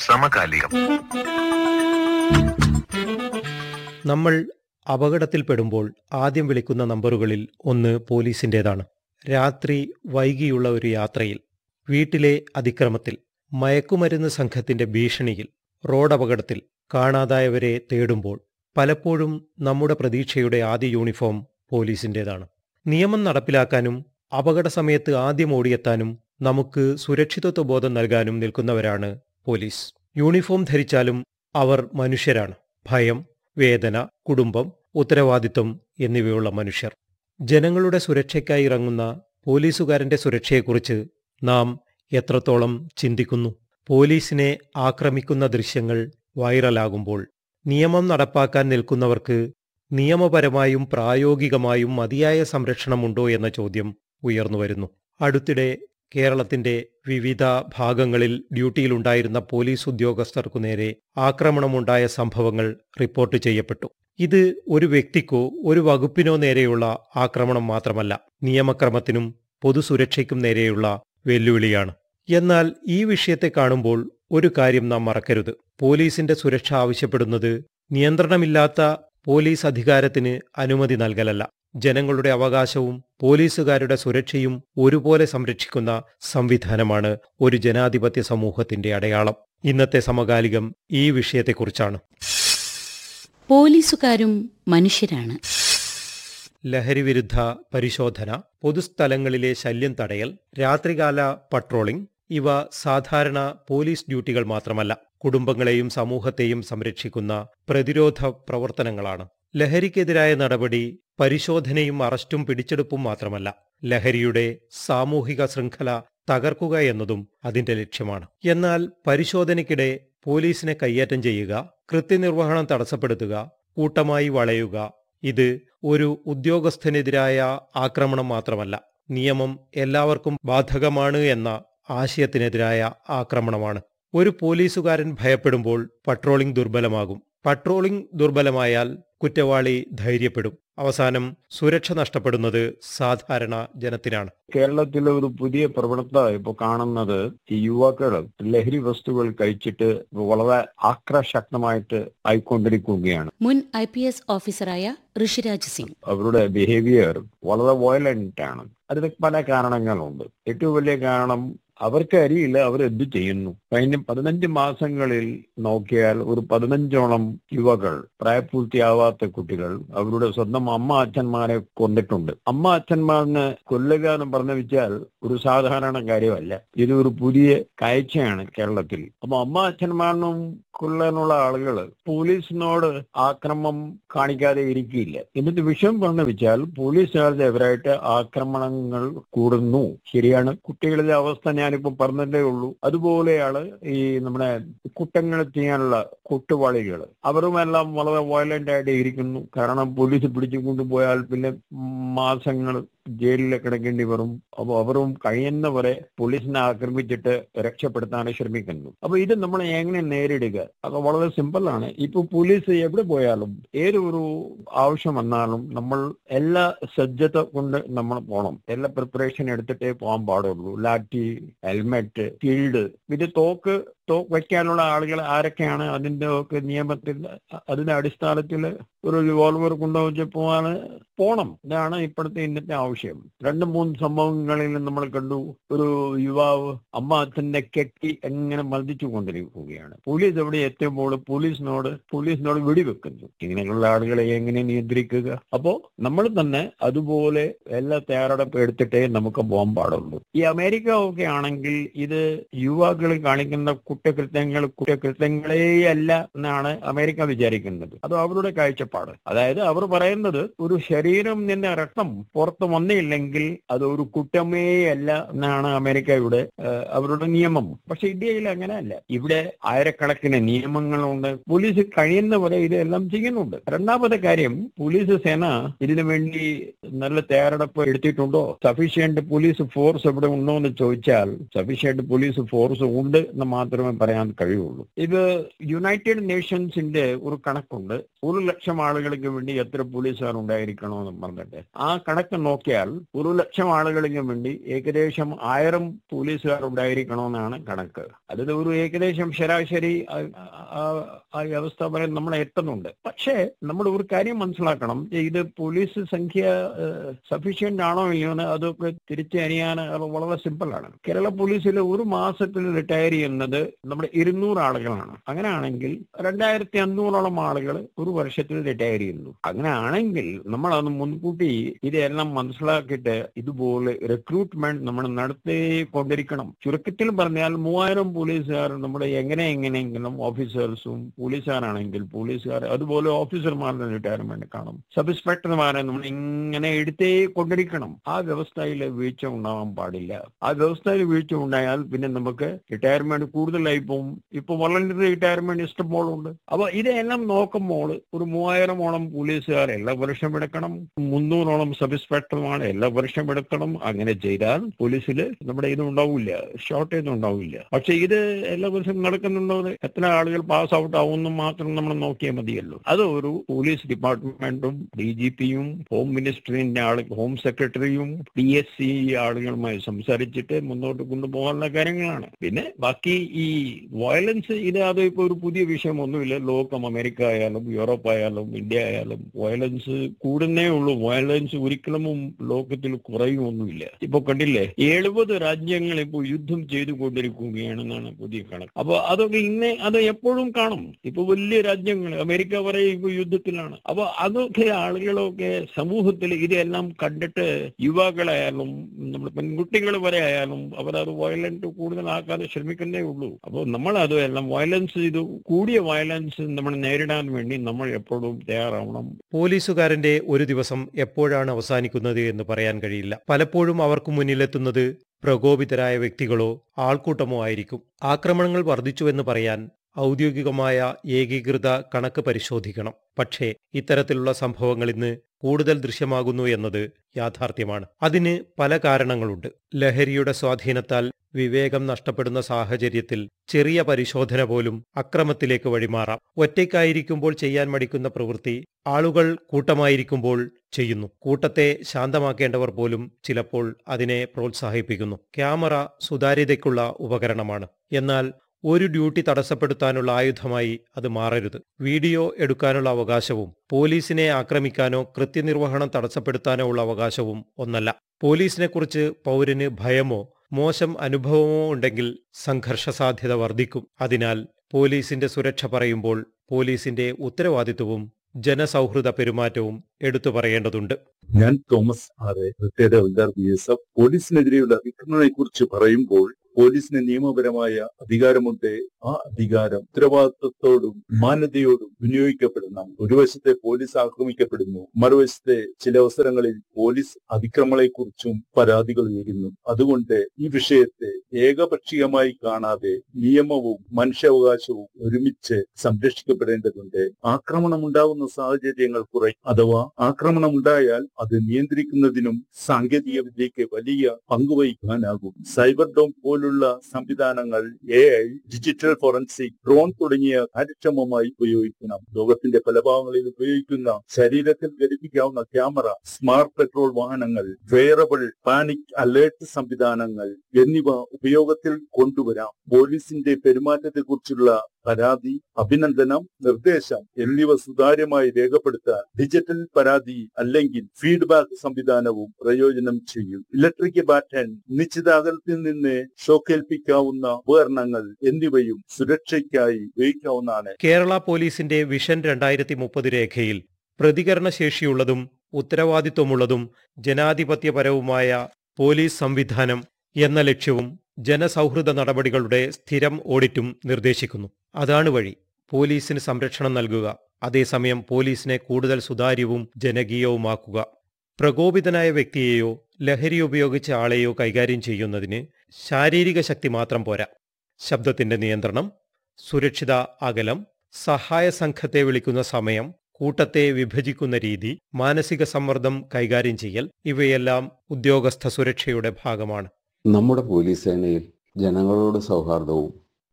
സമകാലികം നമ്മൾ അപകടത്തിൽപ്പെടുമ്പോൾ ആദ്യം വിളിക്കുന്ന നമ്പറുകളിൽ ഒന്ന് പോലീസിൻ്റേതാണ് രാത്രി വൈകിയുള്ള ഒരു യാത്രയിൽ വീട്ടിലെ അതിക്രമത്തിൽ മയക്കുമരുന്ന് സംഘത്തിന്റെ ഭീഷണിയിൽ റോഡപകടത്തിൽ കാണാതായവരെ തേടുമ്പോൾ പലപ്പോഴും നമ്മുടെ പ്രതീക്ഷയുടെ ആദ്യ യൂണിഫോം പോലീസിൻ്റേതാണ് നിയമം നടപ്പിലാക്കാനും അപകട സമയത്ത് ആദ്യം ഓടിയെത്താനും നമുക്ക് സുരക്ഷിതത്വ ബോധം നൽകാനും നിൽക്കുന്നവരാണ് പോലീസ് യൂണിഫോം ധരിച്ചാലും അവർ മനുഷ്യരാണ് ഭയം വേദന കുടുംബം ഉത്തരവാദിത്വം എന്നിവയുള്ള മനുഷ്യർ ജനങ്ങളുടെ സുരക്ഷയ്ക്കായി ഇറങ്ങുന്ന പോലീസുകാരന്റെ സുരക്ഷയെക്കുറിച്ച് നാം എത്രത്തോളം ചിന്തിക്കുന്നു പോലീസിനെ ആക്രമിക്കുന്ന ദൃശ്യങ്ങൾ വൈറലാകുമ്പോൾ നിയമം നടപ്പാക്കാൻ നിൽക്കുന്നവർക്ക് നിയമപരമായും പ്രായോഗികമായും മതിയായ സംരക്ഷണമുണ്ടോ എന്ന ചോദ്യം ഉയർന്നുവരുന്നു അടുത്തിടെ കേരളത്തിന്റെ വിവിധ ഭാഗങ്ങളിൽ ഡ്യൂട്ടിയിലുണ്ടായിരുന്ന പോലീസ് ഉദ്യോഗസ്ഥർക്കു നേരെ ആക്രമണമുണ്ടായ സംഭവങ്ങൾ റിപ്പോർട്ട് ചെയ്യപ്പെട്ടു ഇത് ഒരു വ്യക്തിക്കോ ഒരു വകുപ്പിനോ നേരെയുള്ള ആക്രമണം മാത്രമല്ല നിയമക്രമത്തിനും പൊതുസുരക്ഷയ്ക്കും നേരെയുള്ള വെല്ലുവിളിയാണ് എന്നാൽ ഈ വിഷയത്തെ കാണുമ്പോൾ ഒരു കാര്യം നാം മറക്കരുത് പോലീസിന്റെ സുരക്ഷ ആവശ്യപ്പെടുന്നത് നിയന്ത്രണമില്ലാത്ത പോലീസ് അധികാരത്തിന് അനുമതി നൽകലല്ല ജനങ്ങളുടെ അവകാശവും പോലീസുകാരുടെ സുരക്ഷയും ഒരുപോലെ സംരക്ഷിക്കുന്ന സംവിധാനമാണ് ഒരു ജനാധിപത്യ സമൂഹത്തിന്റെ അടയാളം ഇന്നത്തെ സമകാലികം ഈ വിഷയത്തെക്കുറിച്ചാണ് പോലീസുകാരും മനുഷ്യരാണ് ലഹരിവിരുദ്ധ പരിശോധന പൊതുസ്ഥലങ്ങളിലെ ശല്യം തടയൽ രാത്രികാല പട്രോളിംഗ് ഇവ സാധാരണ പോലീസ് ഡ്യൂട്ടികൾ മാത്രമല്ല കുടുംബങ്ങളെയും സമൂഹത്തെയും സംരക്ഷിക്കുന്ന പ്രതിരോധ പ്രവർത്തനങ്ങളാണ് ലഹരിക്കെതിരായ നടപടി പരിശോധനയും അറസ്റ്റും പിടിച്ചെടുപ്പും മാത്രമല്ല ലഹരിയുടെ സാമൂഹിക ശൃംഖല തകർക്കുക എന്നതും അതിന്റെ ലക്ഷ്യമാണ് എന്നാൽ പരിശോധനയ്ക്കിടെ പോലീസിനെ കയ്യേറ്റം ചെയ്യുക കൃത്യനിർവഹണം തടസ്സപ്പെടുത്തുക കൂട്ടമായി വളയുക ഇത് ഒരു ഉദ്യോഗസ്ഥനെതിരായ ആക്രമണം മാത്രമല്ല നിയമം എല്ലാവർക്കും ബാധകമാണ് എന്ന ആശയത്തിനെതിരായ ആക്രമണമാണ് ഒരു പോലീസുകാരൻ ഭയപ്പെടുമ്പോൾ പട്രോളിംഗ് ദുർബലമാകും പട്രോളിംഗ് ദുർബലമായാൽ കുറ്റവാളി ധൈര്യപ്പെടും അവസാനം സുരക്ഷ നഷ്ടപ്പെടുന്നത് സാധാരണ ജനത്തിനാണ് കേരളത്തിലെ ഒരു പുതിയ പ്രവണത ഇപ്പൊ കാണുന്നത് ഈ യുവാക്കൾ ലഹരി വസ്തുക്കൾ കഴിച്ചിട്ട് വളരെ ആക്രശക്തമായിട്ട് ആയിക്കൊണ്ടിരിക്കുകയാണ് മുൻ ഐ പി എസ് ഓഫീസറായ ഋഷിരാജ് സിംഗ് അവരുടെ ബിഹേവിയർ വളരെ വയലന്റ് ആണ് അതിന് പല കാരണങ്ങളുണ്ട് ഏറ്റവും വലിയ കാരണം അവർക്ക് അറിയില്ല അവർ എന്ത് ചെയ്യുന്നു കഴിഞ്ഞ പതിനഞ്ച് മാസങ്ങളിൽ നോക്കിയാൽ ഒരു പതിനഞ്ചോളം യുവകൾ പ്രായപൂർത്തിയാവാത്ത കുട്ടികൾ അവരുടെ സ്വന്തം അമ്മ അച്ഛന്മാരെ കൊന്നിട്ടുണ്ട് അമ്മ അച്ഛന്മാരിനെ കൊല്ലുക എന്ന് പറഞ്ഞു വെച്ചാൽ ഒരു സാധാരണ കാര്യമല്ല ഇത് ഒരു പുതിയ കാഴ്ചയാണ് കേരളത്തിൽ അപ്പൊ അമ്മ അച്ഛന്മാരിനും കൊല്ലാനുള്ള ആളുകൾ പോലീസിനോട് ആക്രമം കാണിക്കാതെ ഇരിക്കില്ല എന്നിട്ട് വിഷയം പറഞ്ഞു വെച്ചാൽ പോലീസുകാരുടെ എതിരായിട്ട് ആക്രമണങ്ങൾ കൂടുന്നു ശരിയാണ് കുട്ടികളുടെ അവസ്ഥ ഞാനിപ്പോ പറഞ്ഞതേ ഉള്ളൂ അതുപോലെയാണ് ഈ നമ്മുടെ കുറ്റങ്ങൾ ചെയ്യാനുള്ള കുട്ടുവാളികൾ അവരുമെല്ലാം വളരെ വയലന്റ് ആയിട്ട് ഇരിക്കുന്നു കാരണം പോലീസ് പിടിച്ചു കൊണ്ടുപോയാൽ പിന്നെ മാസങ്ങൾ ജയിലിൽ കിടക്കേണ്ടി വരും അപ്പൊ അവരും കഴിയുന്നവരെ പോലീസിനെ ആക്രമിച്ചിട്ട് രക്ഷപ്പെടുത്താൻ ശ്രമിക്കുന്നു അപ്പൊ ഇത് നമ്മൾ എങ്ങനെ നേരിടുക അത് വളരെ സിമ്പിൾ ആണ് ഇപ്പൊ പോലീസ് എവിടെ പോയാലും ഏതൊരു ആവശ്യം വന്നാലും നമ്മൾ എല്ലാ സജ്ജത കൊണ്ട് നമ്മൾ പോകണം എല്ലാ പ്രിപ്പറേഷൻ എടുത്തിട്ടേ പോകാൻ പാടുള്ളൂ ലാറ്റി ഹെൽമെറ്റ് ഷീൽഡ് പിന്നെ തോക്ക് തോക്ക് വയ്ക്കാനുള്ള ആളുകൾ ആരൊക്കെയാണ് അതിന്റെ ഒക്കെ നിയമത്തിൽ അതിന്റെ അടിസ്ഥാനത്തിൽ ഒരു റിവോൾവർ കൊണ്ടുവച്ച് പോവാന് പോണം ഇതാണ് ഇപ്പോഴത്തെ ഇന്നത്തെ ആവശ്യം രണ്ട് മൂന്ന് സംഭവങ്ങളിൽ നമ്മൾ കണ്ടു ഒരു യുവാവ് അമ്മ അച്ഛനെ കെട്ടി എങ്ങനെ മർദ്ദിച്ചു കൊണ്ടിരിക്കുകയാണ് പോലീസ് എവിടെ എത്തുമ്പോൾ പോലീസിനോട് പോലീസിനോട് വെടിവെക്കുന്നു ഇങ്ങനെയുള്ള ആളുകളെ എങ്ങനെ നിയന്ത്രിക്കുക അപ്പോ നമ്മൾ തന്നെ അതുപോലെ എല്ലാ തയ്യാറെടുപ്പ് എടുത്തിട്ടേ നമുക്ക് പോകാൻ പാടുള്ളൂ ഈ അമേരിക്ക ഒക്കെ ആണെങ്കിൽ ഇത് യുവാക്കൾ കാണിക്കുന്ന കുറ്റകൃത്യങ്ങൾ കുറ്റകൃത്യങ്ങളേ അല്ല എന്നാണ് അമേരിക്ക വിചാരിക്കുന്നത് അത് അവരുടെ കാഴ്ചപ്പാട് അതായത് അവർ പറയുന്നത് ഒരു ശരീരം നിന്ന് രക്തം പുറത്തു വന്നില്ലെങ്കിൽ അത് ഒരു കുറ്റമേ അല്ല എന്നാണ് അമേരിക്കയുടെ ഏഹ്, അവരുടെ നിയമം പക്ഷെ ഇന്ത്യയിൽ അങ്ങനെയല്ല ഇവിടെ ആയിരക്കണക്കിന് നിയമങ്ങളുണ്ട് പോലീസ് കഴിയുന്നവരെ ഇതെല്ലാം ചെയ്യുന്നുണ്ട് രണ്ടാമത്തെ കാര്യം പോലീസ് സേന ഇതിനു വേണ്ടി നല്ല തയ്യാറെടുപ്പ് എടുത്തിട്ടുണ്ടോ സഫീഷ്യന്റ് പോലീസ് ഫോഴ്സ് ഇവിടെ ഉണ്ടോ എന്ന് ചോദിച്ചാൽ സഫീഷ്യന്റ് പോലീസ് ഫോഴ്സ് ഉണ്ട് എന്ന് മാത്രമേ മാത്രമേ പറയാൻ കഴിയുള്ളൂ ഇത് യുണൈറ്റഡ് നേഷൻസിന്റെ ഒരു കണക്കുണ്ട് ഒരു ലക്ഷം ആളുകൾക്ക് വേണ്ടി എത്ര പോലീസുകാർ ഉണ്ടായിരിക്കണമെന്ന് പറഞ്ഞിട്ട് ആ കണക്ക് നോക്കിയാൽ ഒരു ലക്ഷം ആളുകൾക്ക് വേണ്ടി ഏകദേശം ആയിരം പോലീസുകാർ ഉണ്ടായിരിക്കണമെന്നാണ് കണക്ക് അതിൽ ഒരു ഏകദേശം ശരാശരി ആ- ആ- ആ അവസ്ഥ വരെ നമ്മൾ എത്തുന്നുണ്ട് പക്ഷേ നമ്മൾ ഒരു കാര്യം മനസ്സിലാക്കണം ഇത് പോലീസ് സംഖ്യ സഫീഷ്യന്റ് ആണോ ഇല്ലയോ എന്ന് അതൊക്കെ തിരിച്ചറിയാൻ വളരെ സിമ്പിൾ ആണ് കേരള പോലീസിൽ ഒരു മാസത്തിൽ റിട്ടയർ ചെയ്യുന്നത് നമ്മുടെ ഇരുന്നൂറ് ആളുകളാണ് അങ്ങനെയാണെങ്കിൽ രണ്ടായിരത്തി അഞ്ഞൂറോളം ആളുകൾ ഒരു വർഷത്തിൽ റിട്ടയർ ചെയ്യുന്നു അങ്ങനെ ആണെങ്കിൽ നമ്മൾ അത് മുൻകൂട്ടി ഇതെല്ലാം മനസ്സിലാക്കിയിട്ട് ഇതുപോലെ റിക്രൂട്ട്മെന്റ് നമ്മൾ നടത്തിക്കൊണ്ടിരിക്കണം ചുരുക്കത്തിൽ പറഞ്ഞാൽ മൂവായിരം പോലീസുകാർ നമ്മുടെ എങ്ങനെ എങ്ങനെയെങ്കിലും ഓഫീസേഴ്സും പോലീസുകാരാണെങ്കിൽ പോലീസുകാർ അതുപോലെ ഓഫീസർമാരുടെ റിട്ടയർമെന്റ് കാണും സബ് ഇൻസ്പെക്ടർമാരെ നമ്മൾ ഇങ്ങനെ എടുത്തേ കൊണ്ടിരിക്കണം ആ വ്യവസ്ഥയിൽ വീഴ്ച ഉണ്ടാവാൻ പാടില്ല ആ വ്യവസ്ഥയിൽ വീഴ്ച ഉണ്ടായാൽ പിന്നെ നമുക്ക് റിട്ടയർമെന്റ് കൂടുതലായി പോകും ഇപ്പൊ വളണ്ടറി റിട്ടയർമെന്റ് ഇഷ്ടംപോലെ ഉണ്ട് അപ്പൊ ഇതെല്ലാം നോക്കുമ്പോൾ ഒരു മൂവായിരമോളം പോലീസുകാർ എല്ലാ വർഷം എടുക്കണം മുന്നൂറോളം സബ് ഇൻസ്പെക്ടർമാർ എല്ലാ വർഷം എടുക്കണം അങ്ങനെ ചെയ്താൽ പോലീസിൽ നമ്മുടെ ഇത് ഉണ്ടാവില്ല ഷോർട്ടേജ് ഉണ്ടാവില്ല പക്ഷെ ഇത് എല്ലാ വർഷവും നടക്കുന്നുണ്ടോ എന്ന് എത്ര ആളുകൾ പാസ് ഔട്ട് ആവുമെന്ന് മാത്രം നമ്മൾ നോക്കിയാൽ മതിയല്ലോ അത് ഒരു പോലീസ് ഡിപ്പാർട്ട്മെന്റും ഡി ജി പിയും ഹോം മിനിസ്റ്ററിന്റെ ആള് ഹോം സെക്രട്ടറിയും പി എസ് സി ആളുകളുമായി സംസാരിച്ചിട്ട് മുന്നോട്ട് കൊണ്ടുപോകാനുള്ള കാര്യങ്ങളാണ് പിന്നെ ബാക്കി ഈ വയലൻസ് ഇത് അത് ഇപ്പൊ ഒരു പുതിയ വിഷയമൊന്നുമില്ല ലോകം അമേരിക്ക ആയാലും യൂറോപ്പ് ആയാലും ഇന്ത്യ ആയാലും വയലൻസ് കൂടുന്നേ ഉള്ളൂ വയലൻസ് ഒരിക്കലും ലോകത്തിൽ കുറയുമൊന്നുമില്ല ഇപ്പൊ കണ്ടില്ലേ എഴുപത് രാജ്യങ്ങൾ ഇപ്പോൾ യുദ്ധം ചെയ്തുകൊണ്ടിരിക്കുകയാണെന്നാണ് പുതിയ കണക്ക് അപ്പൊ അതൊക്കെ ഇന്നെ അത് എപ്പോഴും കാണും ഇപ്പൊ വലിയ രാജ്യങ്ങൾ അമേരിക്ക വരെ ഇപ്പൊ യുദ്ധത്തിലാണ് അപ്പൊ അതൊക്കെ ആളുകളൊക്കെ സമൂഹത്തിൽ ഇതെല്ലാം കണ്ടിട്ട് യുവാക്കളായാലും നമ്മുടെ പെൺകുട്ടികൾ വരെ ആയാലും അവരത് വയലന്റ് കൂടുതലാക്കാതെ ശ്രമിക്കുന്നേ ഉള്ളൂ അപ്പോൾ നമ്മൾ അത് എല്ലാം വയലൻസ് ഇത് കൂടിയ വയലൻസ് നമ്മൾ നേരിടാൻ വേണ്ടി നമ്മൾ എപ്പോഴും തയ്യാറാവണം പോലീസുകാരന്റെ ഒരു ദിവസം എപ്പോഴാണ് അവസാനിക്കുന്നത് എന്ന് പറയാൻ കഴിയില്ല പലപ്പോഴും അവർക്ക് മുന്നിലെത്തുന്നത് പ്രകോപിതരായ വ്യക്തികളോ ആൾക്കൂട്ടമോ ആയിരിക്കും ആക്രമണങ്ങൾ വർദ്ധിച്ചുവെന്ന് പറയാൻ ഔദ്യോഗികമായ ഏകീകൃത കണക്ക് പരിശോധിക്കണം പക്ഷേ ഇത്തരത്തിലുള്ള സംഭവങ്ങൾ ഇന്ന് കൂടുതൽ ദൃശ്യമാകുന്നു എന്നത് യാഥാർത്ഥ്യമാണ് അതിന് പല കാരണങ്ങളുണ്ട് ലഹരിയുടെ സ്വാധീനത്താൽ വിവേകം നഷ്ടപ്പെടുന്ന സാഹചര്യത്തിൽ ചെറിയ പരിശോധന പോലും അക്രമത്തിലേക്ക് വഴിമാറാം ഒറ്റയ്ക്കായിരിക്കുമ്പോൾ ചെയ്യാൻ മടിക്കുന്ന പ്രവൃത്തി ആളുകൾ കൂട്ടമായിരിക്കുമ്പോൾ ചെയ്യുന്നു കൂട്ടത്തെ ശാന്തമാക്കേണ്ടവർ പോലും ചിലപ്പോൾ അതിനെ പ്രോത്സാഹിപ്പിക്കുന്നു ക്യാമറ സുതാര്യതയ്ക്കുള്ള ഉപകരണമാണ് എന്നാൽ ഒരു ഡ്യൂട്ടി തടസ്സപ്പെടുത്താനുള്ള ആയുധമായി അത് മാറരുത് വീഡിയോ എടുക്കാനുള്ള അവകാശവും പോലീസിനെ ആക്രമിക്കാനോ കൃത്യനിർവഹണം തടസ്സപ്പെടുത്താനോ ഉള്ള അവകാശവും ഒന്നല്ല പോലീസിനെക്കുറിച്ച് പൗരന് ഭയമോ മോശം അനുഭവമോ ഉണ്ടെങ്കിൽ സംഘർഷ സാധ്യത വർദ്ധിക്കും അതിനാൽ പോലീസിന്റെ സുരക്ഷ പറയുമ്പോൾ പോലീസിന്റെ ഉത്തരവാദിത്വവും ജനസൗഹൃദ പെരുമാറ്റവും എടുത്തു പറയേണ്ടതുണ്ട് ഞാൻ തോമസ് ആറെ retired havildar B S F പോലീസിനെതിരെയുള്ള അതിക്രമണത്തെ കുറിച്ച് പറയുമ്പോൾ പോലീസിന് നിയമപരമായ അധികാരമുണ്ട് ആ അധികാരം ഉത്തരവാദിത്വത്തോടും മാന്യതയോടും വിനിയോഗിക്കപ്പെടണം ഒരു വശത്തെ പോലീസ് ആക്രമിക്കപ്പെടുന്നു മറുവശത്തെ ചില അവസരങ്ങളിൽ പോലീസ് അതിക്രമങ്ങളെക്കുറിച്ചും പരാതികൾ ഉയരുന്നു അതുകൊണ്ട് ഈ വിഷയത്തെ ഏകപക്ഷീയമായി കാണാതെ നിയമവും മനുഷ്യാവകാശവും ഒരുമിച്ച് സംരക്ഷിക്കപ്പെടേണ്ടതുണ്ട് ആക്രമണം ഉണ്ടാകുന്ന സാഹചര്യങ്ങൾ കുറെ അഥവാ ആക്രമണം ഉണ്ടായാൽ അത് നിയന്ത്രിക്കുന്നതിനും സാങ്കേതിക വിദ്യയ്ക്ക് വലിയ പങ്കുവഹിക്കാനാകും സൈബർ ഡോം പോലുള്ള സംവിധാനങ്ങൾ A I digital forensic drone തുടങ്ങിയ കാര്യക്ഷമമായി ഉപയോഗിക്കണം ലോകത്തിന്റെ പല ഭാഗങ്ങളിൽ ഉപയോഗിക്കുന്ന ശരീരത്തിൽ ഘടിപ്പിക്കാവുന്ന ക്യാമറ സ്മാർട്ട് പെട്രോൾ വാഹനങ്ങൾ വെയറബിൾ പാനിക് അലേർട്ട് സംവിധാനങ്ങൾ എന്നിവ ഉപയോഗത്തിൽ കൊണ്ടുവരാം പോലീസിന്റെ പെരുമാറ്റത്തെക്കുറിച്ചുള്ള പരാതി അഭിനന്ദനം നിർദ്ദേശം എന്നിവ സുതാര്യമായി രേഖപ്പെടുത്താൻ ഡിജിറ്റൽ പരാതി അല്ലെങ്കിൽ ഫീഡ്ബാക്ക് സംവിധാനവും പ്രയോജനം ചെയ്യും ഇലക്ട്രിക് ബാറ്റൺ നിശ്ചിത അകലത്തിൽ നിന്ന് ഷോക്കേൽപ്പിക്കാവുന്ന ഉപകരണങ്ങൾ എന്നിവയും സുരക്ഷയ്ക്കായി ഉപയോഗിക്കാവുന്നതാണ് കേരള പോലീസിന്റെ വിഷൻ രണ്ടായിരത്തി മുപ്പത് രേഖയിൽ പ്രതികരണശേഷിയുള്ളതും ഉത്തരവാദിത്വമുള്ളതും ജനാധിപത്യപരവുമായ പോലീസ് സംവിധാനം എന്ന ലക്ഷ്യവും ജനസൗഹൃദ നടപടികളുടെ സ്ഥിരം ഓഡിറ്റും നിർദ്ദേശിക്കുന്നു അതാണ് വഴി പോലീസിന് സംരക്ഷണം നൽകുക അതേസമയം പോലീസിനെ കൂടുതൽ സുതാര്യവും ജനകീയവുമാക്കുക പ്രകോപിതനായ വ്യക്തിയെയോ ലഹരി ഉപയോഗിച്ച ആളെയോ കൈകാര്യം ചെയ്യുന്നതിന് ശാരീരിക ശക്തി മാത്രം പോരാ ശബ്ദത്തിന്റെ നിയന്ത്രണം സുരക്ഷിത അകലം സഹായ സംഘത്തെ വിളിക്കുന്ന സമയം കൂട്ടത്തെ വിഭജിക്കുന്ന രീതി മാനസിക സമ്മർദ്ദം കൈകാര്യം ചെയ്യൽ ഇവയെല്ലാം ഉദ്യോഗസ്ഥ സുരക്ഷയുടെ ഭാഗമാണ് നമ്മുടെ പോലീസ് സേനയിൽ ജനങ്ങളോട് സൗഹാർദ്ദവും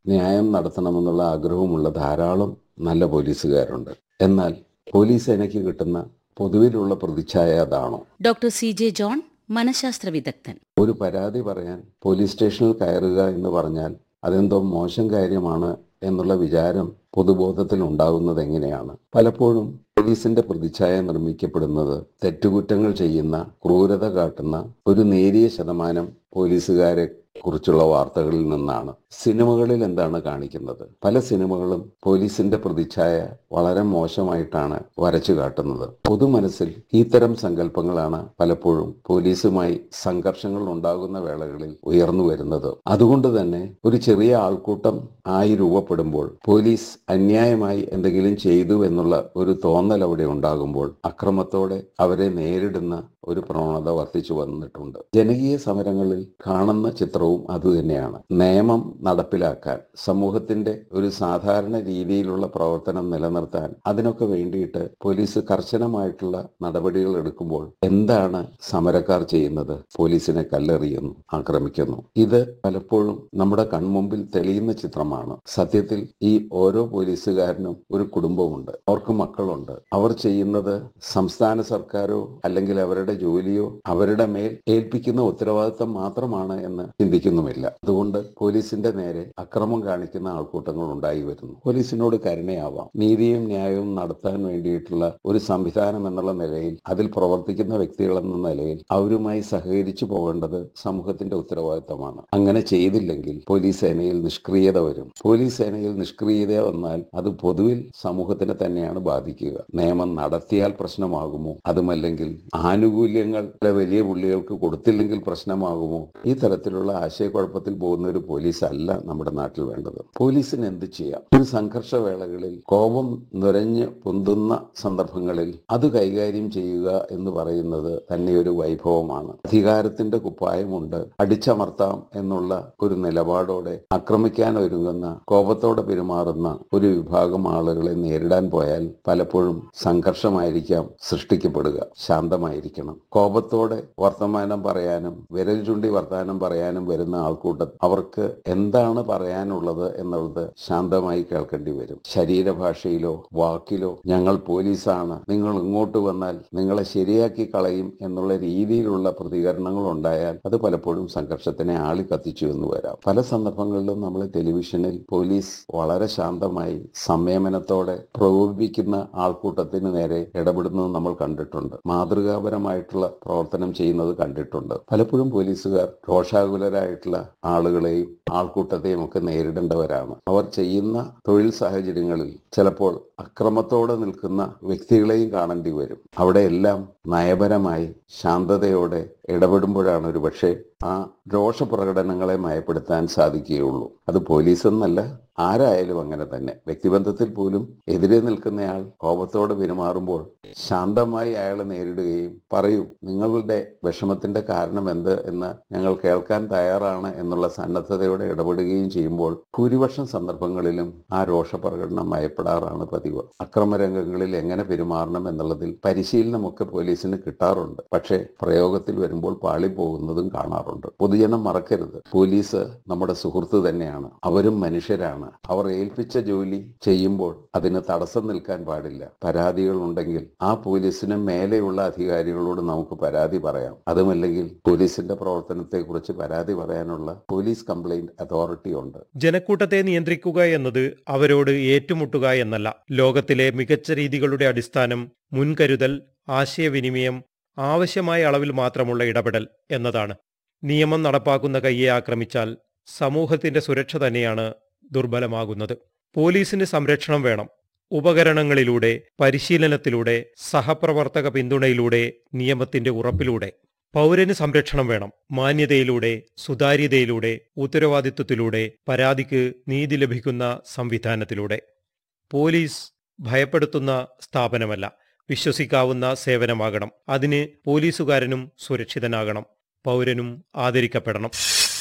ന്യായം നടത്തണമെന്നുള്ള ആഗ്രഹവുമുള്ള ധാരാളം നല്ല പോലീസുകാരുണ്ട് എന്നാൽ പോലീസ് സേനയ്ക്ക് കിട്ടുന്ന പൊതുവിലുള്ള പ്രതിച്ഛായ അതാണോ ഡോക്ടർ സി ജെ ജോൺ മനഃശാസ്ത്ര വിദഗ്ധൻ ഒരു പരാതി പറയാൻ പോലീസ് സ്റ്റേഷനിൽ കയറുക എന്ന് പറഞ്ഞാൽ അതെന്തോ മോശം കാര്യമാണ് എന്നുള്ള വിചാരം പൊതുബോധത്തിൽ ഉണ്ടാകുന്നത് എങ്ങനെയാണ് പലപ്പോഴും പോലീസിന്റെ പ്രതിച്ഛായ നിർമ്മിക്കപ്പെടുന്നത് തെറ്റുകുറ്റങ്ങൾ ചെയ്യുന്ന ക്രൂരത കാട്ടുന്ന ഒരു നേരിയ ശതമാനം പോലീസുകാരെ കുറിച്ചുള്ള വാർത്തകളിൽ നിന്നാണ് സിനിമകളിൽ എന്താണ് കാണിക്കുന്നത് പല സിനിമകളും പോലീസിന്റെ പ്രതിച്ഛായ വളരെ മോശമായിട്ടാണ് വരച്ചു കാട്ടുന്നത് പൊതുമനസ്സിൽ ഇത്തരം സങ്കല്പങ്ങളാണ് പലപ്പോഴും പോലീസുമായി സംഘർഷങ്ങൾ ഉണ്ടാകുന്ന വേളകളിൽ ഉയർന്നു വരുന്നത് അതുകൊണ്ട് തന്നെ ഒരു ചെറിയ ആൾക്കൂട്ടം ആയി രൂപപ്പെടുമ്പോൾ പോലീസ് അന്യായമായി എന്തെങ്കിലും ചെയ്തു എന്നുള്ള ഒരു തോന്നൽ അവിടെ ഉണ്ടാകുമ്പോൾ അക്രമത്തോടെ അവരെ നേരിടുന്ന ഒരു പ്രവണത വർദ്ധിച്ചു വന്നിട്ടുണ്ട് ജനകീയ സമരങ്ങളിൽ കാണുന്ന ചിത്രവും അതുതന്നെയാണ് നിയമം നടപ്പിലാക്കാൻ സമൂഹത്തിന്റെ ഒരു സാധാരണ രീതിയിലുള്ള പ്രവർത്തനം നിലനിർത്താൻ അതിനൊക്കെ വേണ്ടിയിട്ട് പോലീസ് കർശനമായിട്ടുള്ള നടപടികൾ എടുക്കുമ്പോൾ എന്താണ് സമരക്കാർ ചെയ്യുന്നത് പോലീസിനെ കല്ലെറിയുന്നു ആക്രമിക്കുന്നു ഇത് പലപ്പോഴും നമ്മുടെ കൺമുമ്പിൽ തെളിയുന്ന ചിത്രമാണ് സത്യത്തിൽ ഈ ഓരോ പോലീസുകാരനും ഒരു കുടുംബമുണ്ട് അവർക്ക് മക്കളുണ്ട് അവർ ചെയ്യുന്നത് സംസ്ഥാന സർക്കാരോ അല്ലെങ്കിൽ അവരുടെ ജോലിയോ അവരുടെ മേൽ ഏൽപ്പിക്കുന്ന ഉത്തരവാദിത്തം മാത്രമാണ് എന്ന് ചിന്തിക്കുന്നുമില്ല അതുകൊണ്ട് പോലീസിന്റെ നേരെ അക്രമം കാണിക്കുന്ന ആൾക്കൂട്ടങ്ങൾ ഉണ്ടായി വരുന്നു പോലീസിനോട് കരുണയാവാം നീതിയും ന്യായവും നടത്താൻ വേണ്ടിയിട്ടുള്ള ഒരു സംവിധാനം എന്നുള്ള നിലയിൽ അതിൽ പ്രവർത്തിക്കുന്ന വ്യക്തികൾ എന്ന നിലയിൽ അവരുമായി സഹകരിച്ചു പോകേണ്ടത് സമൂഹത്തിന്റെ ഉത്തരവാദിത്തമാണ് അങ്ങനെ ചെയ്തില്ലെങ്കിൽ പോലീസ് സേനയിൽ നിഷ്ക്രിയത വരും പോലീസ് സേനയിൽ നിഷ്ക്രിയത വന്നാൽ അത് പൊതുവിൽ സമൂഹത്തിനെ തന്നെയാണ് ബാധിക്കുക നിയമം നടത്തിയാൽ പ്രശ്നമാകുമോ അതുമല്ലെങ്കിൽ ആനുകൂല്യങ്ങൾ വലിയ പുള്ളികൾക്ക് കൊടുത്തില്ലെങ്കിൽ പ്രശ്നമാകുമോ ഈ തരത്തിലുള്ള ആശയക്കുഴപ്പത്തിൽ പോകുന്ന ഒരു പോലീസ് അല്ല നമ്മുടെ നാട്ടിൽ വേണ്ടത് പോലീസിന് എന്ത് ചെയ്യാം ഒരു സംഘർഷ വേളകളിൽ കോപം നുരഞ്ഞ് പൊന്തുന്ന സന്ദർഭങ്ങളിൽ അത് കൈകാര്യം ചെയ്യുക എന്ന് പറയുന്നത് തന്നെ ഒരു വൈഭവമാണ് അധികാരത്തിന്റെ കുപ്പായമുണ്ട് അടിച്ചമർത്താം എന്നുള്ള ഒരു നിലപാടോടെ ആക്രമിക്കാൻ ഒരുങ്ങുന്ന കോപത്തോടെ പെരുമാറുന്ന ഒരു വിഭാഗം ആളുകളെ നേരിടാൻ പോയാൽ പലപ്പോഴും സംഘർഷമായിരിക്കാം സൃഷ്ടിക്കപ്പെടുക ശാന്തമായിരിക്കണം കോപത്തോടെ വർത്തമാനം പറയാനും വിരൽ ചൂണ്ടി വർത്തമാനം പറയാനും വരുന്ന ആൾക്കൂട്ടം അവർക്ക് എന്താണ് പറയാനുള്ളത് എന്നുള്ളത് ശാന്തമായി കേൾക്കേണ്ടി വരും ശരീരഭാഷയിലോ വാക്കിലോ ഞങ്ങൾ പോലീസാണ് നിങ്ങൾ ഇങ്ങോട്ട് വന്നാൽ നിങ്ങളെ ശരിയാക്കി കളയും എന്നുള്ള രീതിയിലുള്ള പ്രതികരണങ്ങൾ ഉണ്ടായാൽ അത് പലപ്പോഴും സംഘർഷത്തിനെ ആളി കത്തിച്ചു എന്ന് വരാം പല സന്ദർഭങ്ങളിലും നമ്മൾ ടെലിവിഷനിൽ പോലീസ് വളരെ ശാന്തമായി സംയമനത്തോടെ പ്രകോപിപ്പിക്കുന്ന ആൾക്കൂട്ടത്തിന് നേരെ ഇടപെടുന്നത് നമ്മൾ കണ്ടിട്ടുണ്ട് മാതൃകാപരമായിട്ടുള്ള പ്രവർത്തനം ചെയ്യുന്നത് കണ്ടിട്ടുണ്ട് പലപ്പോഴും പോലീസുകാർ രോഷാകുലരായിട്ടുള്ള ആളുകളെയും ആൾക്കൂട്ടത്തെയും ഒക്കെ നേരിടേണ്ടവരാണ് അവർ ചെയ്യുന്ന തൊഴിൽ സാഹചര്യങ്ങളിൽ ചിലപ്പോൾ അക്രമത്തോടെ നിൽക്കുന്ന വ്യക്തികളെയും കാണേണ്ടി വരും അവിടെയെല്ലാം നയപരമായി ശാന്തതയോടെ ഇടപെടുമ്പോഴാണ് ഒരു പക്ഷേ ആ രോഷപ്രകടനങ്ങളെ മയപ്പെടുത്താൻ സാധിക്കുകയുള്ളൂ അത് പോലീസ് എന്നല്ല ആരായാലും അങ്ങനെ തന്നെ വ്യക്തിബന്ധത്തിൽ പോലും എതിരെ നിൽക്കുന്നയാൾ കോപത്തോടെ പെരുമാറുമ്പോൾ ശാന്തമായി അയാളെ നേരിടുകയും പറയൂ നിങ്ങളുടെ വിഷമത്തിന്റെ കാരണം എന്ത് എന്ന് ഞങ്ങൾ കേൾക്കാൻ തയ്യാറാണ് എന്നുള്ള സന്നദ്ധതയോടെ ഇടപെടുകയും ചെയ്യുമ്പോൾ ഭൂരിപക്ഷം സന്ദർഭങ്ങളിലും ആ രോഷപ്രകടനം മയപ്പെടാറാണ് പതിവ് അക്രമരംഗങ്ങളിൽ എങ്ങനെ പെരുമാറണം എന്നുള്ളതിൽ പരിശീലനമൊക്കെ പോലീസിന് കിട്ടാറുണ്ട് പക്ഷേ പ്രയോഗത്തിൽ വരുമ്പോൾ പാളിപ്പോകുന്നതും കാണാറുണ്ട് പൊതുജനം മറക്കരുത് പോലീസ് നമ്മുടെ സുഹൃത്ത് തന്നെയാണ് അവരും മനുഷ്യരാണ് അവർ ഏൽപ്പിച്ച ജോലി ചെയ്യുമ്പോൾ അതിന് തടസ്സം നിൽക്കാൻ പാടില്ല പരാതികൾ ഉണ്ടെങ്കിൽ ആ പോലീസിന് മേലെയുള്ള അധികാരികളോട് നമുക്ക് പരാതി പറയാം അതുമല്ലെങ്കിൽ പോലീസിന്റെ പ്രവർത്തനത്തെക്കുറിച്ച് പരാതി പറയാനുള്ള പോലീസ് കംപ്ലൈന്റ് അതോറിറ്റി ഉണ്ട് ജനക്കൂട്ടത്തെ നിയന്ത്രിക്കുക എന്നത് അവരോട് ഏറ്റുമുട്ടുക എന്നല്ല ലോകത്തിലെ മികച്ച രീതികളുടെ അടിസ്ഥാനം മുൻകരുതൽ ആശയവിനിമയം ആവശ്യമായ അളവിൽ മാത്രമുള്ള ഇടപെടൽ എന്നതാണ് നിയമം നടപ്പാക്കുന്ന കയ്യെ ആക്രമിച്ചാൽ സമൂഹത്തിന്റെ സുരക്ഷ തന്നെയാണ് ദുർബലമാകുന്നത് പോലീസിന് സംരക്ഷണം വേണം ഉപകരണങ്ങളിലൂടെ പരിശീലനത്തിലൂടെ സഹപ്രവർത്തക പിന്തുണയിലൂടെ നിയമത്തിന്റെ ഉറപ്പിലൂടെ പൗരന് സംരക്ഷണം വേണം മാന്യതയിലൂടെ സുതാര്യതയിലൂടെ ഉത്തരവാദിത്വത്തിലൂടെ പരാതിക്ക് നീതി ലഭിക്കുന്ന സംവിധാനത്തിലൂടെ പോലീസ് ഭയപ്പെടുത്തുന്ന സ്ഥാപനമല്ല വിശ്വസിക്കാവുന്ന സേവനമാകണം അതിന് പോലീസുകാരനും സുരക്ഷിതനാകണം പൗരനും ആദരിക്കപ്പെടണം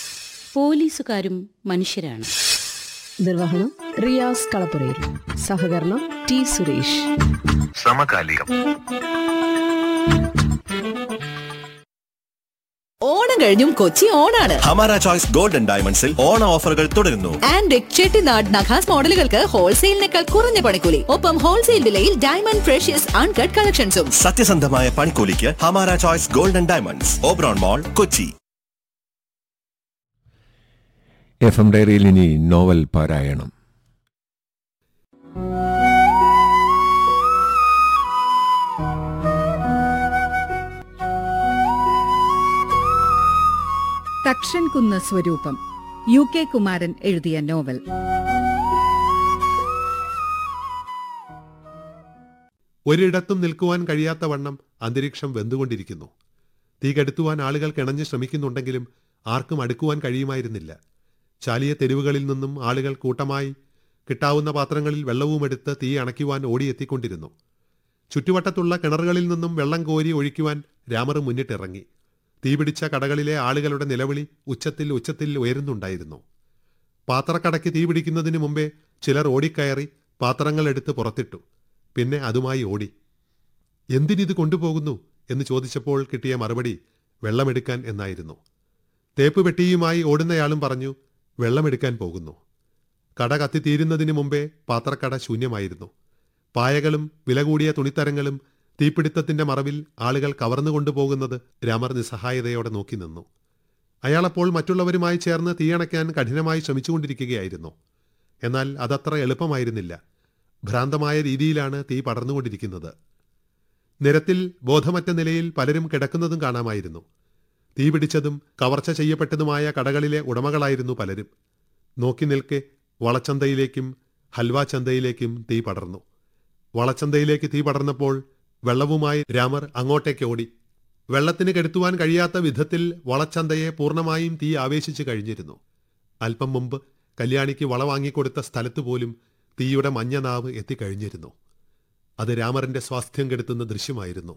പോലീസുകാരും മനുഷ്യരാണ് നിർവഹണം റിയാസ് കളപ്പുരയിൽ സഹകരണം ടി സുരേഷ് സമകാലികം ഓണം കഴിഞ്ഞും കൊച്ചി ഓണാണ് ഹമാര ചോയ്സ് ഗോൾഡൻ ഡയമണ്ട്സിൽ ഓണ ഓഫറുകൾ തുടരുന്നു ആൻഡ് ചെട്ടിനാട് നഖാസ് മോഡലുകൾക്ക് ഹോൾസെയിലിനേക്കാൾ കുറഞ്ഞ പണിക്കൂലി ഒപ്പം ഹോൾസെയിൽ വിലയിൽ ഡയമണ്ട് ഫ്രഷ്യസ് അൺകട്ട് കളക്ഷൻസും സത്യസന്ധമായ പണിക്കൂലിക്ക് Hamara choice golden diamonds Oberon mall Kochi F M ഡയറിയിൽ ഇനി നോവൽ പാരായണം തക്ഷൻകുന്ന് സ്വരൂപം യു കെ കുമാരൻ എഴുതിയ നോവൽ ഒരിടത്തും നിൽക്കുവാൻ കഴിയാത്ത വണ്ണം അന്തരീക്ഷം വെന്തുകൊണ്ടിരിക്കുന്നു തീ കെടുത്തുവാൻ ആളുകൾ കിണഞ്ഞ് ശ്രമിക്കുന്നുണ്ടെങ്കിലും ആർക്കും അടുക്കുവാൻ കഴിയുമായിരുന്നില്ല ചാലിയ തെരുവുകളിൽ നിന്നും ആളുകൾ കൂട്ടമായി കിട്ടാവുന്ന പാത്രങ്ങളിൽ വെള്ളവുമെടുത്ത് തീ അണയ്ക്കുവാൻ ഓടിയെത്തിക്കൊണ്ടിരുന്നു ചുറ്റുവട്ടത്തുള്ള കിണറുകളിൽ നിന്നും വെള്ളം കോരി ഒഴിക്കുവാൻ രാമർ മുന്നിട്ടിറങ്ങി തീപിടിച്ച കടകളിലെ ആളുകളുടെ നിലവിളി ഉച്ചത്തിൽ ഉച്ചത്തിൽ ഉയരുന്നുണ്ടായിരുന്നു പാത്രക്കടയ്ക്ക് തീ പിടിക്കുന്നതിന് മുമ്പേ ചിലർ ഓടിക്കയറി പാത്രങ്ങൾ എടുത്ത് പുറത്തിട്ടു പിന്നെ അതുമായി ഓടി എന്തിനിത് കൊണ്ടുപോകുന്നു എന്ന് ചോദിച്ചപ്പോൾ കിട്ടിയ മറുപടി വെള്ളമെടുക്കാൻ എന്നായിരുന്നു തേപ്പ് പെട്ടിയുമായി ഓടുന്നയാളും പറഞ്ഞു വെള്ളമെടുക്കാൻ പോകുന്നു കട കത്തിത്തീരുന്നതിന് മുമ്പേ പാത്രക്കട ശൂന്യമായിരുന്നു പായകളും വില കൂടിയ തുണിത്തരങ്ങളും തീപിടുത്തത്തിന്റെ മറവിൽ ആളുകൾ കവർന്നു കൊണ്ടുപോകുന്നത് രാമർ നിസ്സഹായതയോടെ നോക്കി നിന്നു അയാളപ്പോൾ മറ്റുള്ളവരുമായി ചേർന്ന് തീയണയ്ക്കാൻ കഠിനമായി ശ്രമിച്ചുകൊണ്ടിരിക്കുകയായിരുന്നു എന്നാൽ അതത്ര എളുപ്പമായിരുന്നില്ല ഭ്രാന്തമായ രീതിയിലാണ് തീ പടർന്നുകൊണ്ടിരിക്കുന്നത് നിരത്തിൽ ബോധമറ്റ നിലയിൽ പലരും കിടക്കുന്നതും കാണാമായിരുന്നു തീ പിടിച്ചതും കവർച്ച ചെയ്യപ്പെട്ടതുമായ കടകളിലെ ഉടമകളായിരുന്നു പലരും നോക്കി നിൽക്കെ വളച്ചന്തയിലേക്കും ഹൽവ ചന്തയിലേക്കും തീ പടർന്നു വളച്ചന്തയിലേക്ക് തീ പടർന്നപ്പോൾ വെള്ളവുമായി രാമർ അങ്ങോട്ടേക്ക് ഓടി വെള്ളത്തിന് കെടുത്തുവാൻ കഴിയാത്ത വിധത്തിൽ വളച്ചന്തയെ പൂർണ്ണമായും തീ ആവേശിച്ചു കഴിഞ്ഞിരുന്നു അല്പം മുമ്പ് കല്യാണിക്ക് വള വാങ്ങിക്കൊടുത്ത സ്ഥലത്ത് പോലും തീയുടെ മഞ്ഞനാവ് എത്തിക്കഴിഞ്ഞിരുന്നു അത് രാമറിന്റെ സ്വാസ്ഥ്യം കെടുത്തുന്ന ദൃശ്യമായിരുന്നു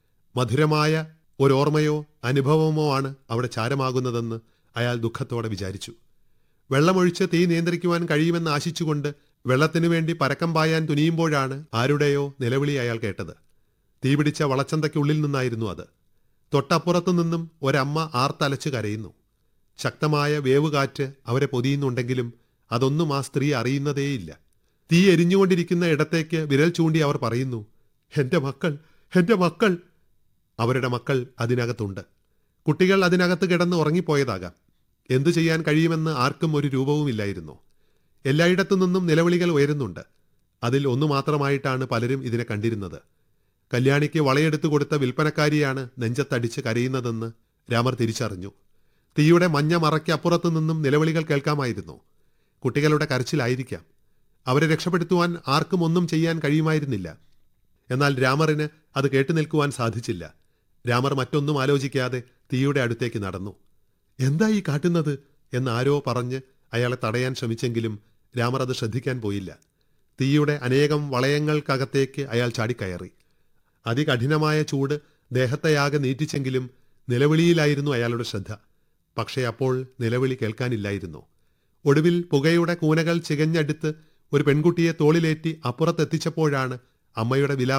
മധുരമായ ഒരോർമ്മയോ അനുഭവമോ ആണ് അവിടെ ചാരമാകുന്നതെന്ന് അയാൾ ദുഃഖത്തോടെ വിചാരിച്ചു വെള്ളമൊഴിച്ച് തീ നിയന്ത്രിക്കുവാൻ കഴിയുമെന്ന് ആശിച്ചുകൊണ്ട് വെള്ളത്തിനു വേണ്ടി പരക്കം പായാൻ തുനിയുമ്പോഴാണ് ആരുടെയോ നിലവിളി അയാൾ കേട്ടത് തീപിടിച്ച വളച്ചന്തയ്ക്കുള്ളിൽ നിന്നായിരുന്നു അത് തൊട്ടപ്പുറത്തു നിന്നും ഒരമ്മ ആർത്തലച്ച് കരയുന്നു ശക്തമായ വേവുകാറ്റ് അവരെ പൊതിയുന്നുണ്ടെങ്കിലും അതൊന്നും ആ സ്ത്രീ അറിയുന്നതേയില്ല തീ എരിഞ്ഞുകൊണ്ടിരിക്കുന്ന ഇടത്തേക്ക് വിരൽ ചൂണ്ടി അവർ പറയുന്നു എന്റെ മക്കൾ എന്റെ മക്കൾ അവരുടെ മക്കൾ അതിനകത്തുണ്ട് കുട്ടികൾ അതിനകത്ത് കിടന്ന് ഉറങ്ങിപ്പോയതാകാം എന്തു ചെയ്യാൻ കഴിയുമെന്ന് ആർക്കും ഒരു രൂപവുമില്ലായിരുന്നു എല്ലായിടത്തു നിന്നും നിലവിളികൾ ഉയരുന്നുണ്ട് അതിൽ ഒന്നു മാത്രമായിട്ടാണ് പലരും ഇതിനെ കണ്ടിരുന്നത് കല്യാണിക്ക് വളയെടുത്തു കൊടുത്ത വിൽപ്പനക്കാരിയാണ് നെഞ്ചത്തടിച്ച് കരയുന്നതെന്ന് രാമർ തിരിച്ചറിഞ്ഞു തീയുടെ മഞ്ഞ മറയ്ക്ക് അപ്പുറത്തു നിന്നും നിലവിളികൾ കേൾക്കാമായിരുന്നു കുട്ടികളുടെ കരച്ചിലായിരിക്കാം അവരെ രക്ഷപ്പെടുത്തുവാൻ ആർക്കും ഒന്നും ചെയ്യാൻ കഴിയുമായിരുന്നില്ല എന്നാൽ രാമറിന് അത് കേട്ടു നിൽക്കുവാൻ സാധിച്ചില്ല രാമർ മറ്റൊന്നും ആലോചിക്കാതെ തീയുടെ അടുത്തേക്ക് നടന്നു എന്താ ഈ കാട്ടുന്നത് എന്ന് ആരോ പറഞ്ഞ് അയാളെ തടയാൻ ശ്രമിച്ചെങ്കിലും രാമർ അത് ശ്രദ്ധിക്കാൻ പോയില്ല തീയുടെ അനേകം വളയങ്ങൾക്കകത്തേക്ക് അയാൾ ചാടിക്കയറി അതികഠിനമായ ചൂട് ദേഹത്തെയാകെ നീറ്റിച്ചെങ്കിലും നിലവിളിയിലായിരുന്നു അയാളുടെ ശ്രദ്ധ പക്ഷേ അപ്പോൾ നിലവിളി കേൾക്കാനില്ലായിരുന്നു ഒടുവിൽ പുകയുടെ കൂനകൾ ചികഞ്ഞടുത്ത് ഒരു പെൺകുട്ടിയെ തോളിലേറ്റി അപ്പുറത്തെത്തിച്ചപ്പോഴാണ് അമ്മയുടെ വിലാപം